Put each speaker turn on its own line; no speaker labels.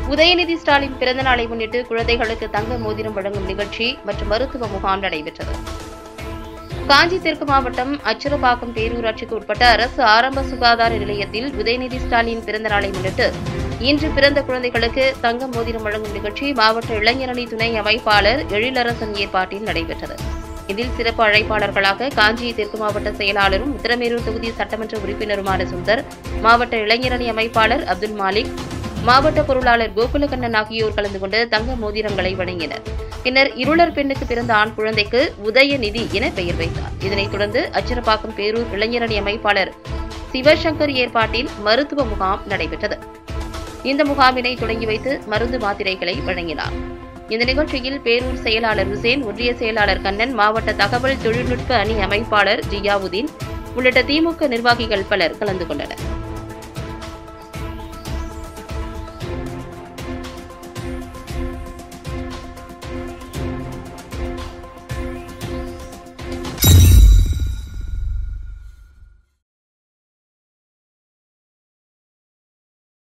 உதயநிதி ஸ்டாலின் பிறந்த நாளை முன்னிட்டு குழந்தைகளுக்கு தங்க மோதிரம் வழங்கும் நிகழ்ச்சி மற்றும் மருத்துவ முகாம் நடைபெற்றது காஞ்சி தெற்கு மாவட்டம் அச்சுரப்பாக்கம் பேரூராட்சிக்கு உட்பட்ட அரசு ஆரம்ப சுகாதார நிலையத்தில் உதயநிதி ஸ்டாலின் பிறந்த நாளை முன்னிட்டு இன்று பிறந்த குழந்தைகளுக்கு தங்க மோதிரம் வழங்கும் நிகழ்ச்சி மாவட்ட இளைஞரணி துணை அமைப்பாளர் எழிலரசன் ஏற்பாட்டில் நடைபெற்றது இதில் சிறப்பு அழைப்பாளர்களாக காஞ்சி தெற்கு மாவட்ட செயலாளரும் உத்தரமேரூர் தொகுதி சட்டமன்ற உறுப்பினருமான சுந்தர் மாவட்ட இளைஞரணி அமைப்பாளர் அப்துல் மாலிக் மாவட்ட பொருளாளர் கோகுலகண்ணன் ஆகியோர் கலந்து கொண்டு தங்க மோதிரங்களை வழங்கினர் பின்னர் இருளர் பெண்ணுக்கு பிறந்த ஆண் குழந்தைக்கு உதயநிதி என பெயர் வைத்தார் இதனைத் தொடர்ந்து அச்சிரப்பாக்கம் பேரூர் இளைஞரணி அமைப்பாளர் சிவசங்கர் ஏற்பாட்டில் மருத்துவ முகாம் நடைபெற்றது இந்த முகாமினை தொடங்கி வைத்து மருந்து மாத்திரைகளை வழங்கினார் இந்த நிகழ்ச்சியில் பேரூர் செயலாளர் ஹுசேன் ஒன்றிய செயலாளர் கண்ணன் மாவட்ட தகவல் தொழில்நுட்ப அணி அமைப்பாளர் ஜியாவுதீன் உள்ளிட்ட திமுக நிர்வாகிகள் பலர் கலந்து கொண்டனர்